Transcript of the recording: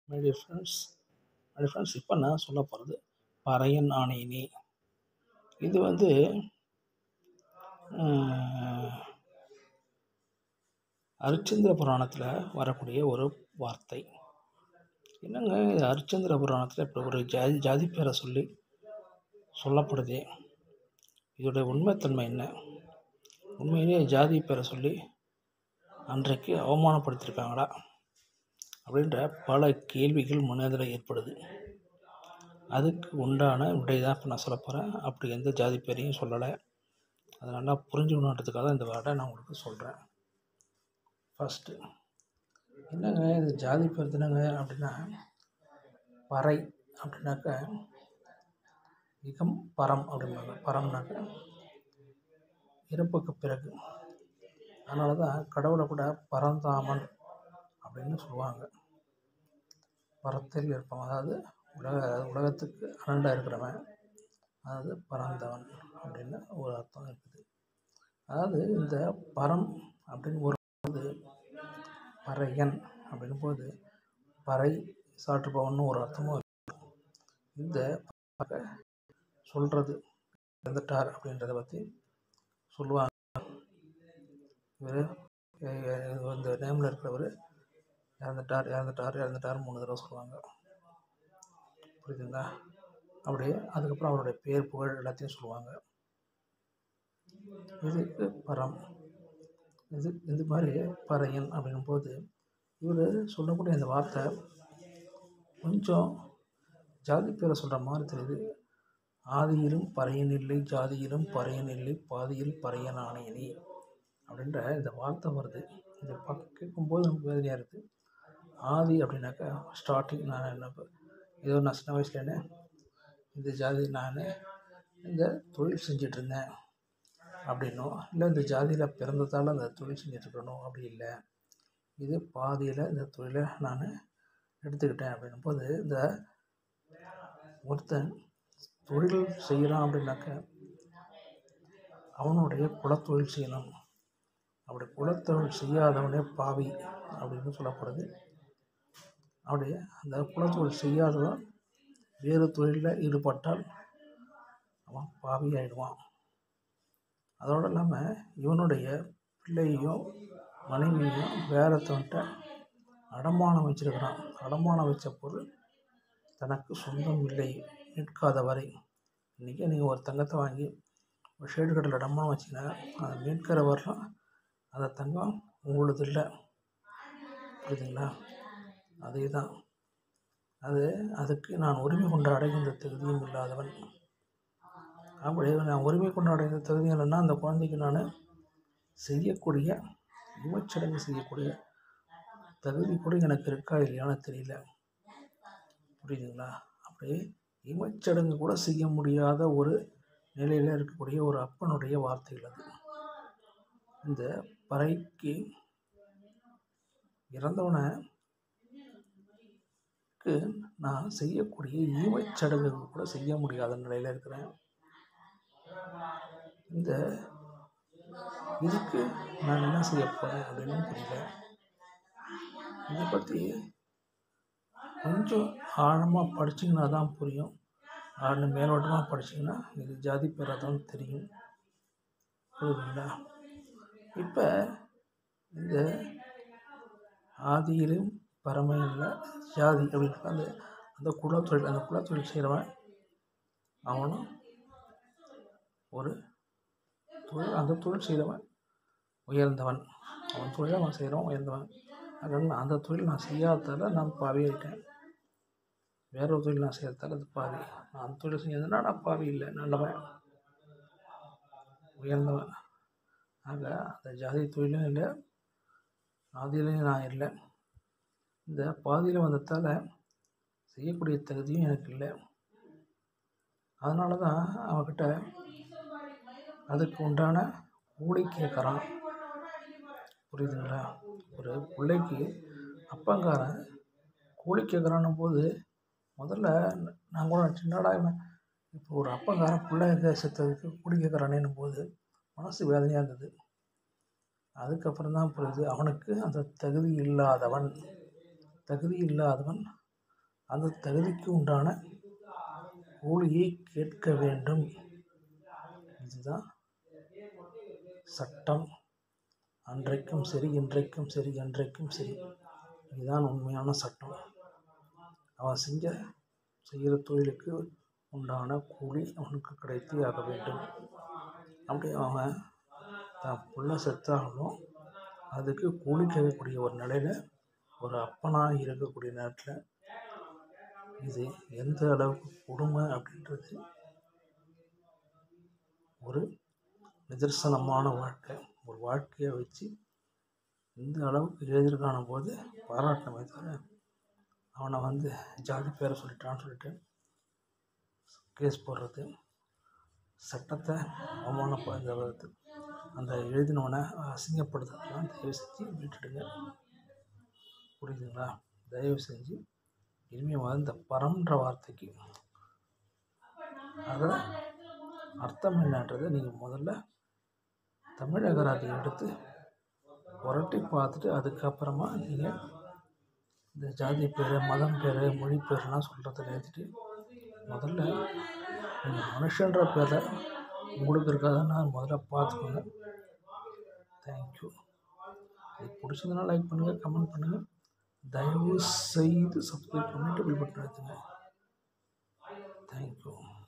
My dear friends my dear friends இப்போ நான் சொல்ல போகிறது பறையன் ஆணையினி இது வந்து அரிச்சந்திர புராணத்தில் வரக்கூடிய ஒரு வார்த்தை என்னங்க இது அரிச்சந்திர புராணத்தில் இப்படி ஒரு ஜாதி ஜாதி பேரை சொல்லி சொல்லப்படுதே இதோடைய உண்மைத்தன்மை என்ன உண்மையிலேயே ஜாதி பேரை சொல்லி அன்றைக்கு அவமானப்படுத்தியிருக்காங்களா அப்படின்ற பல கேள்விகள் மனதில் ஏற்படுது அதுக்கு உண்டான விடை தான் இப்போ நான் சொல்ல போகிறேன் அப்படி எந்த ஜாதி பேரையும் சொல்லலை அதை நல்லா புரிஞ்சுக்கணுன்றதுக்காக தான் இந்த வார்டை நான் உங்களுக்கு சொல்கிறேன் ஃபஸ்ட்டு என்னங்க இது ஜாதி பேர் தானங்க அப்படின்னா பறை அப்படின்னாக்க இகம் பரம் அப்படிம்பாங்க பரம்னாக்க இறப்புக்கு பிறகு அதனால தான் கடவுளை கூட பரந்தாமன் அப்படின்னு சொல்லுவாங்க பரத்தில் இருப்பவன் அதாவது உலக உலகத்துக்கு அனண்டாக இருக்கிறவன் அதாவது பரந்தவன் அப்படின்னு ஒரு அர்த்தம் இருக்குது அதாவது இந்த பரம் அப்படின்னு ஒரு போது பறையன் அப்படின்னும் போது பறை சாற்றுபவன் ஒரு அர்த்தமும் இருக்கு. இந்த சொல்கிறது இறந்துட்டார் அப்படின்றத பற்றி சொல்லுவாங்க இவர் இந்த நேமில் இருக்கிறவர் இறந்துட்டார் இறந்துட்டார் இறந்துட்டார் மூணு தடவை சொல்லுவாங்க புரியுதுங்களா அப்படியே அதுக்கப்புறம் அவருடைய பேர் புகழ் எல்லாத்தையும் சொல்லுவாங்க இதுக்கு பரம் இது இந்த மாதிரி பறையன் அப்படின்னும் போது இவர் சொல்லக்கூடிய இந்த வார்த்தை கொஞ்சம் ஜாதி பேரை சொல்கிற மாதிரி தெரியுது ஆதியிலும் பறையன் இல்லை ஜாதியிலும் பறையன் இல்லை பாதியில் பறையன் ஆணையனி அப்படின்ற இந்த வார்த்தை வருது இது பக் கேட்கும்போது நமக்கு வேதனையாக இருக்குது ஆதி அப்படின்னாக்கா ஸ்டார்டிங் நான் என்ன ப- ஏதோ நான் சின்ன வயசுலேன்னு இந்த ஜாதி நான் இந்த தொழில் செஞ்சிட்ருந்தேன் அப்படின்னும் இல்லை இந்த ஜாதியில் பிறந்ததால் அந்த தொழில் செஞ்சிட்ருக்கணும் அப்படி இல்லை இது பாதியில் இந்த தொழிலை நான் எடுத்துக்கிட்டேன் அப்படின்னும் போது இந்த ஒருத்தன் தொழில் செய்கிறான் அப்படின்னாக்க அவனுடைய குலத்தொழில் செய்யணும் அப்படி குலத்தொழில் செய்யாதவனே பாவி அப்படின்னு சொல்லப்படுது அப்படியே அந்த குலத்தொழில் செய்யாதவன் வேறு தொழிலில் ஈடுபட்டால் அவன் பாவி ஆயிடுவான் அதோடு இல்லாமல் இவனுடைய பிள்ளையையும் மனைவியையும் வேறத்தவன்கிட்ட அடமானம் வச்சிருக்கிறான் அடமானம் வச்ச பொருள் தனக்கு சொந்தம் இல்லை நிற்காத வரை இன்றைக்கி நீங்கள் ஒரு தங்கத்தை வாங்கி ஒரு ஷேடு கடையில் அடமானம் வச்சிங்கன்னா அதை மீட்கிற வரலாம் அந்த தங்கம் உங்களது இல்லை புரியுதுங்களா அதே தான் அது அதுக்கு நான் உரிமை கொண்டாடுகின்ற தகுதியும் இல்லாதவன் அப்படி நான் உரிமை கொண்டாடுகின்ற தகுதியும் இல்லைன்னா அந்த குழந்தைக்கு நான் செய்யக்கூடிய இமச்சடங்கு செய்யக்கூடிய தகுதி கூட எனக்கு இருக்கா இல்லையான்னு தெரியல புரியுதுங்களா அப்படி இமச்சடங்கு கூட செய்ய முடியாத ஒரு நிலையில் இருக்கக்கூடிய ஒரு அப்பனுடைய வார்த்தைகள் அது இந்த பறைக்கு இறந்தவனை க்கு நான் செய்யக்கூடிய ஈமச்சடங்குகள் கூட செய்ய முடியாத நிலையில் இருக்கிறேன் இந்த இதுக்கு நான் என்ன செய்ய போகிறேன் அப்படின்னு புரியல இதை பற்றி கொஞ்சம் ஆழமாக படிச்சிங்கன்னா தான் புரியும் ஆழ மேலோட்டமாக படிச்சிங்கன்னா இது ஜாதி பேராக தான் தெரியும் புரியுதுங்களா இப்போ இந்த ஆதியிலும் பரமையில் ஜாதி அப்படின்னு அந்த அந்த குலத்தொழில் அந்த குலத்தொழில் செய்கிறவன் அவனும் ஒரு தொழில் அந்த தொழில் செய்கிறவன் உயர்ந்தவன் அவன் தொழிலை அவன் செய்கிறவன் உயர்ந்தவன் அதனால் அந்த தொழில் நான் செய்யாததால் நான் பாவியாயிட்டேன் வேற ஒரு தொழில் நான் செய்யறதால அது பாவி நான் அந்த தொழில் செஞ்சதுன்னா நான் பாவி இல்லை நல்லவன் உயர்ந்தவன் ஆக அந்த ஜாதி தொழிலும் இல்லை ஆதியிலையும் நான் இல்லை இந்த பாதியில் வந்ததால் செய்யக்கூடிய தகுதியும் எனக்கு இல்லை அதனால தான் அவன்கிட்ட அதுக்கு உண்டான கூலி கேட்குறான் புரியுதுங்களா ஒரு பிள்ளைக்கு அப்பங்காரன் கூலி கேட்குறான்னும் போது முதல்ல நான் கூட சின்னடா இவன் இப்போ ஒரு அப்பங்காரன் பிள்ளை செத்ததுக்கு கூலி கேட்குறானேன்னும் போது மனசு வேதனையாக இருந்தது அதுக்கப்புறம் தான் புரியுது அவனுக்கு அந்த தகுதி இல்லாதவன் தகுதி இல்லாதவன் அந்த தகுதிக்கு உண்டான கூலியை கேட்க வேண்டும் இதுதான் சட்டம் அன்றைக்கும் சரி இன்றைக்கும் சரி என்றைக்கும் சரி இதுதான் உண்மையான சட்டம் அவன் செஞ்ச செய்கிற தொழிலுக்கு உண்டான கூலி அவனுக்கு கிடைத்தே ஆக வேண்டும் அப்படி அவன் தான் புள்ள செத்தாலும் அதுக்கு கூலி கேட்கக்கூடிய ஒரு நிலையில் ஒரு அப்பனாக இருக்கக்கூடிய நேரத்தில் இது எந்த அளவுக்கு கொடுமை அப்படின்றது ஒரு நிதர்சனமான வாழ்க்கை ஒரு வாழ்க்கையை வச்சு இந்த அளவுக்கு எழுதியிருக்கான போது பாராட்டணுமே தவிர அவனை வந்து ஜாதி பேரை சொல்லிட்டான்னு சொல்லிட்டு கேஸ் போடுறது சட்டத்தை அவமானப்படுத்துறது அந்த எழுதினவனை அசிங்கப்படுத்துறதுலாம் தயவு செஞ்சு விட்டுடுங்க புரியுதுங்களா தயவு செஞ்சு இனிமேல் இந்த பரம்ன்ற வார்த்தைக்கு அதை அர்த்தம் என்னன்றதை நீங்கள் முதல்ல தமிழக அதை எடுத்து புரட்டி பார்த்துட்டு அதுக்கப்புறமா நீங்கள் இந்த ஜாதி பேர் மதம் பேர் மொழி பேர்லாம் சொல்கிறத நிறுத்திட்டு முதல்ல நீங்கள் மனுஷன்ற பேரை உங்களுக்கு இருக்காதுன்னு முதல்ல பார்த்துக்கோங்க தேங்க்யூ இது பிடிச்சதுன்னா லைக் பண்ணுங்கள் கமெண்ட் பண்ணுங்கள் தயவு செய்து சப்ஸ்கிரைப் பண்ணிவிட்டு பில் பட்டன் அழுத்துங்க தேங்க்யூ